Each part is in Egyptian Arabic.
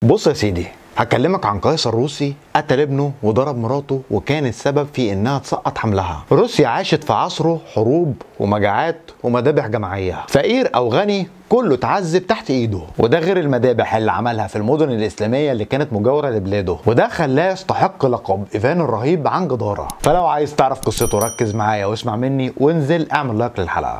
بص يا سيدي هكلمك عن قيصر روسي قتل ابنه وضرب مراته وكان السبب في انها تسقط حملها روسيا عاشت في عصره حروب ومجاعات ومذابح جماعيه فقير او غني كله اتعذب تحت ايده وده غير المذابح اللي عملها في المدن الاسلاميه اللي كانت مجاوره لبلاده وده خلاه يستحق لقب ايفان الرهيب عن جداره فلو عايز تعرف قصته ركز معايا واسمع مني وانزل اعمل لايك للحلقه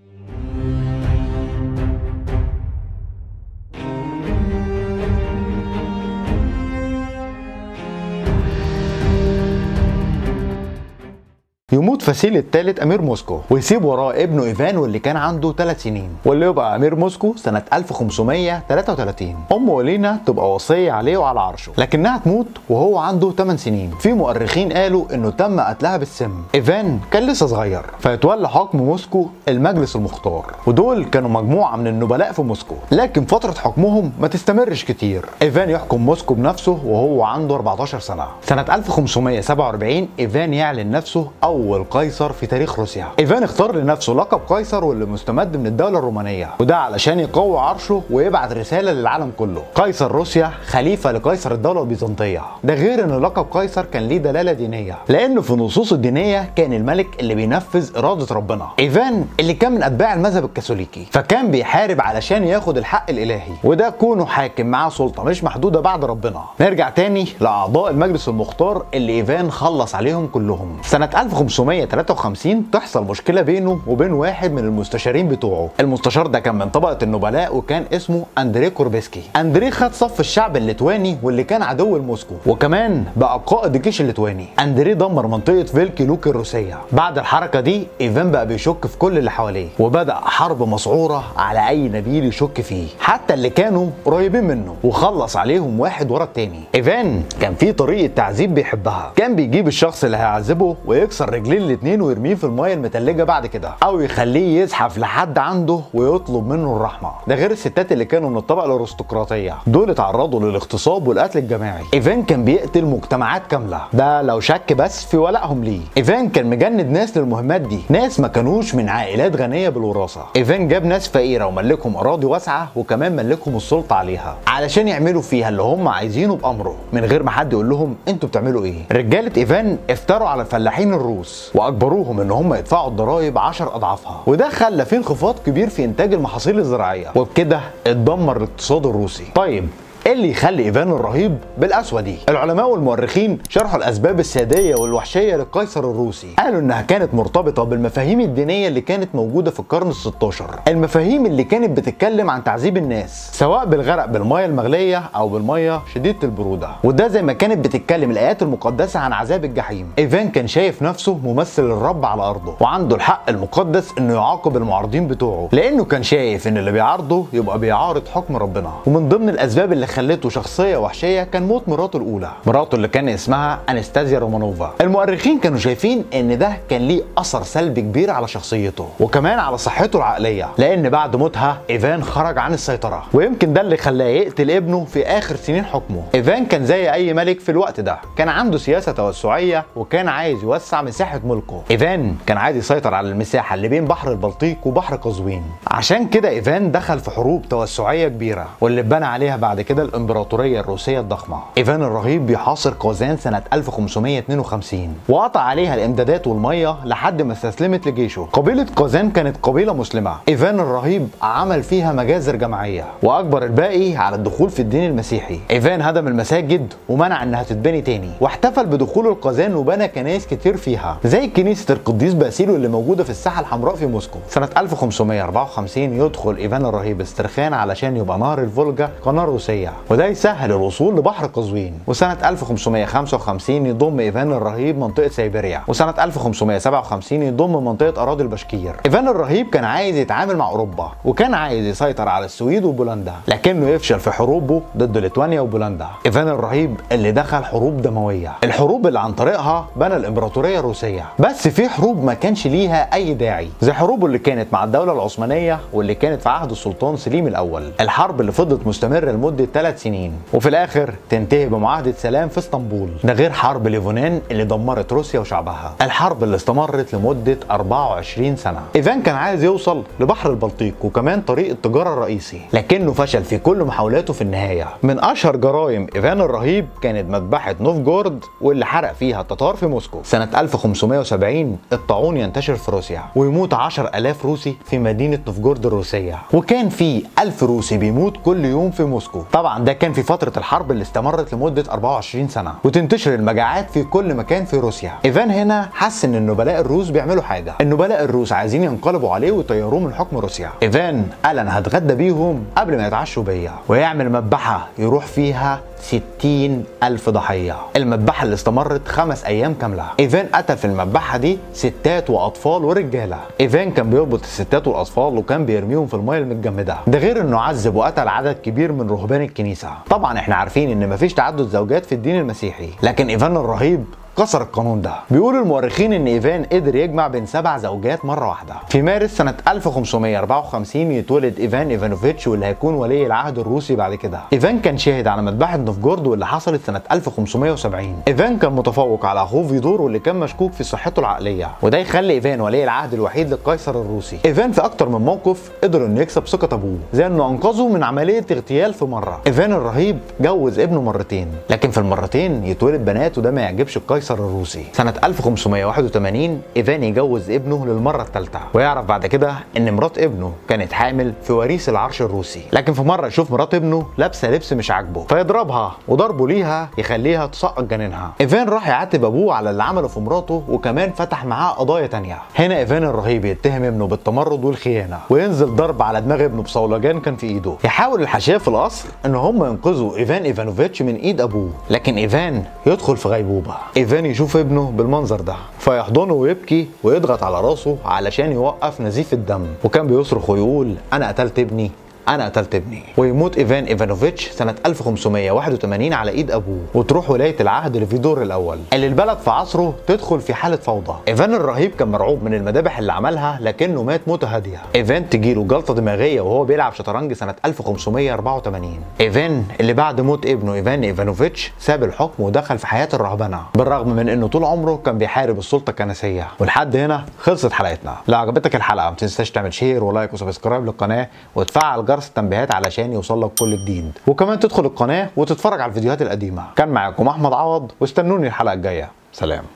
يموت فاسيل الثالث امير موسكو ويسيب وراه ابنه ايفان واللي كان عنده 3 سنين واللي يبقى امير موسكو سنه 1533 امه ولينا تبقى وصيه عليه وعلى عرشه لكنها تموت وهو عنده 8 سنين في مؤرخين قالوا انه تم قتلها بالسم ايفان كان لسه صغير فيتولى حكم موسكو المجلس المختار ودول كانوا مجموعه من النبلاء في موسكو لكن فتره حكمهم ما تستمرش كتير ايفان يحكم موسكو بنفسه وهو عنده 14 سنه سنه 1547 ايفان يعلن نفسه اول قيصر في تاريخ روسيا ايفان اختار لنفسه لقب قيصر واللي مستمد من الدوله الرومانيه وده علشان يقوي عرشه ويبعت رساله للعالم كله قيصر روسيا خليفه لقيصر الدوله البيزنطيه ده غير ان لقب قيصر كان ليه دلاله دينيه لانه في النصوص الدينيه كان الملك اللي بينفذ اراده ربنا ايفان اللي كان من اتباع المذهب الكاثوليكي فكان بيحارب علشان ياخد الحق الالهي وده كونه حاكم معاه سلطه مش محدوده بعد ربنا نرجع تاني لاعضاء المجلس المختار اللي ايفان خلص عليهم كلهم سنه 1553 تحصل مشكله بينه وبين واحد من المستشارين بتوعه المستشار ده كان من طبقه النبلاء وكان اسمه اندري كوربيسكي اندري خد صف الشعب الليتواني واللي كان عدو لموسكو وكمان بقى قائد الجيش الليتواني اندري دمر منطقه فيلكي لوك الروسيه بعد الحركه دي ايفان بقى بيشك في كل اللي حواليه وبدا حرب مسعوره على اي نبيل يشك فيه حتى اللي كانوا قريبين منه وخلص عليهم واحد ورا التاني ايفان كان في طريقه تعذيب بيحبها كان بيجيب الشخص اللي هيعذبه ويكسر رجلين الاتنين ويرميه في المايه المتلجه بعد كده او يخليه يزحف لحد عنده ويطلب منه الرحمه ده غير الستات اللي كانوا من الطبقه الارستقراطيه دول اتعرضوا للاغتصاب والقتل الجماعي ايفان كان بيقتل مجتمعات كامله ده لو شك بس في ولائهم ليه ايفان كان مجند ناس للمهمات دي ناس ما كانوش من عائلات غنيه بالوراثه ايفان جاب ناس فقيره وملكهم اراضي واسعه وكمان ملكهم السلطه عليها علشان يعملوا فيها اللي هم عايزينه بامره من غير ما حد يقول لهم انتوا بتعملوا ايه رجاله ايفان افتروا على الفلاحين الروس واجبروهم ان هم يدفعوا الضرائب 10 اضعافها وده خلى في انخفاض كبير في انتاج المحاصيل الزراعيه وبكده اتدمر الاقتصاد الروسي طيب ايه اللي يخلي ايفان الرهيب بالقسوه دي؟ العلماء والمؤرخين شرحوا الاسباب السياديه والوحشيه للقيصر الروسي، قالوا انها كانت مرتبطه بالمفاهيم الدينيه اللي كانت موجوده في القرن ال16، المفاهيم اللي كانت بتتكلم عن تعذيب الناس سواء بالغرق بالميه المغليه او بالميه شديده البروده، وده زي ما كانت بتتكلم الايات المقدسه عن عذاب الجحيم، ايفان كان شايف نفسه ممثل الرب على ارضه، وعنده الحق المقدس انه يعاقب المعارضين بتوعه، لانه كان شايف ان اللي بيعارضه يبقى بيعارض حكم ربنا، ومن ضمن الاسباب اللي خلته شخصيه وحشيه كان موت مراته الاولى مراته اللي كان اسمها انستازيا رومانوفا المؤرخين كانوا شايفين ان ده كان ليه اثر سلبي كبير على شخصيته وكمان على صحته العقليه لان بعد موتها ايفان خرج عن السيطره ويمكن ده اللي خلاه يقتل ابنه في اخر سنين حكمه ايفان كان زي اي ملك في الوقت ده كان عنده سياسه توسعيه وكان عايز يوسع مساحه ملكه ايفان كان عايز يسيطر على المساحه اللي بين بحر البلطيق وبحر قزوين عشان كده ايفان دخل في حروب توسعيه كبيره واللي اتبنى عليها بعد كده الامبراطوريه الروسيه الضخمه ايفان الرهيب بيحاصر قازان سنه 1552 وقطع عليها الامدادات والميه لحد ما استسلمت لجيشه قبيله قازان كانت قبيله مسلمه ايفان الرهيب عمل فيها مجازر جماعيه واجبر الباقي على الدخول في الدين المسيحي ايفان هدم المساجد ومنع انها تتبني تاني واحتفل بدخول القازان وبنى كنائس كتير فيها زي كنيسه القديس باسيلو اللي موجوده في الساحه الحمراء في موسكو سنه 1554 يدخل ايفان الرهيب استرخان علشان يبقى نهر الفولجا قناه روسيه وده يسهل الوصول لبحر قزوين وسنة 1555 يضم إيفان الرهيب منطقة سيبيريا وسنة 1557 يضم منطقة أراضي البشكير إيفان الرهيب كان عايز يتعامل مع أوروبا وكان عايز يسيطر على السويد وبولندا لكنه يفشل في حروبه ضد ليتوانيا وبولندا إيفان الرهيب اللي دخل حروب دموية الحروب اللي عن طريقها بنى الإمبراطورية الروسية بس في حروب ما كانش ليها أي داعي زي حروبه اللي كانت مع الدولة العثمانية واللي كانت في عهد السلطان سليم الأول الحرب اللي فضلت مستمرة لمدة ثلاث سنين وفي الاخر تنتهي بمعاهده سلام في اسطنبول ده غير حرب ليفونان اللي دمرت روسيا وشعبها الحرب اللي استمرت لمده 24 سنه ايفان كان عايز يوصل لبحر البلطيق وكمان طريق التجاره الرئيسي لكنه فشل في كل محاولاته في النهايه من اشهر جرائم ايفان الرهيب كانت مذبحه نوفجورد واللي حرق فيها التتار في موسكو سنه 1570 الطاعون ينتشر في روسيا ويموت 10000 روسي في مدينه نوفجورد الروسيه وكان في 1000 روسي بيموت كل يوم في موسكو طبعا ده كان في فتره الحرب اللي استمرت لمده 24 سنه وتنتشر المجاعات في كل مكان في روسيا ايفان هنا حس ان النبلاء الروس بيعملوا حاجه النبلاء الروس عايزين ينقلبوا عليه ويطيروه من حكم روسيا ايفان قال انا هتغدى بيهم قبل ما يتعشوا بيا ويعمل مذبحه يروح فيها 60 ألف ضحية المذبحة اللي استمرت خمس أيام كاملة إيفان قتل في المذبحة دي ستات وأطفال ورجالة إيفان كان بيربط الستات والأطفال وكان بيرميهم في المياه المتجمدة ده غير إنه عذب وقتل عدد كبير من رهبان الكنيسة طبعا إحنا عارفين إن مفيش تعدد زوجات في الدين المسيحي لكن إيفان الرهيب كسر القانون ده بيقول المؤرخين ان ايفان قدر يجمع بين سبع زوجات مره واحده في مارس سنه 1554 يتولد ايفان ايفانوفيتش واللي هيكون ولي العهد الروسي بعد كده ايفان كان شاهد على مذبحه نوفجورد واللي حصلت سنه 1570 ايفان كان متفوق على اخوه فيدور واللي كان مشكوك في صحته العقليه وده يخلي ايفان ولي العهد الوحيد للقيصر الروسي ايفان في اكتر من موقف قدر انه يكسب ثقه ابوه زي انه انقذه من عمليه اغتيال في مره ايفان الرهيب جوز ابنه مرتين لكن في المرتين يتولد بنات وده ما يعجبش القيصر القيصر الروسي سنة 1581 إيفان يجوز ابنه للمرة الثالثة ويعرف بعد كده إن مرات ابنه كانت حامل في وريث العرش الروسي لكن في مرة يشوف مرات ابنه لابسة لبس مش عاجبه فيضربها وضربه ليها يخليها تسقط جنينها إيفان راح يعاتب أبوه على اللي عمله في مراته وكمان فتح معاه قضايا تانية هنا إيفان الرهيب يتهم ابنه بالتمرد والخيانة وينزل ضرب على دماغ ابنه بصولجان كان في إيده يحاول الحاشية في القصر إن هم ينقذوا إيفان إيفانوفيتش من إيد أبوه لكن إيفان يدخل في غيبوبة إيفان يشوف ابنه بالمنظر ده فيحضنه ويبكي ويضغط على راسه علشان يوقف نزيف الدم وكان بيصرخ ويقول انا قتلت ابني انا قتلت ابني ويموت ايفان ايفانوفيتش سنه 1581 على ايد ابوه وتروح ولايه العهد لفيدور الاول اللي البلد في عصره تدخل في حاله فوضى ايفان الرهيب كان مرعوب من المذابح اللي عملها لكنه مات موته هاديه ايفان تجيله جلطه دماغيه وهو بيلعب شطرنج سنه 1584 ايفان اللي بعد موت ابنه ايفان ايفانوفيتش ساب الحكم ودخل في حياه الرهبنه بالرغم من انه طول عمره كان بيحارب السلطه الكنسيه ولحد هنا خلصت حلقتنا لو عجبتك الحلقه ما تنساش تعمل شير ولايك وسبسكرايب للقناه وتفعل جرس التنبيهات علشان يوصل لك كل جديد وكمان تدخل القناه وتتفرج على الفيديوهات القديمه كان معاكم احمد عوض واستنوني الحلقه الجايه سلام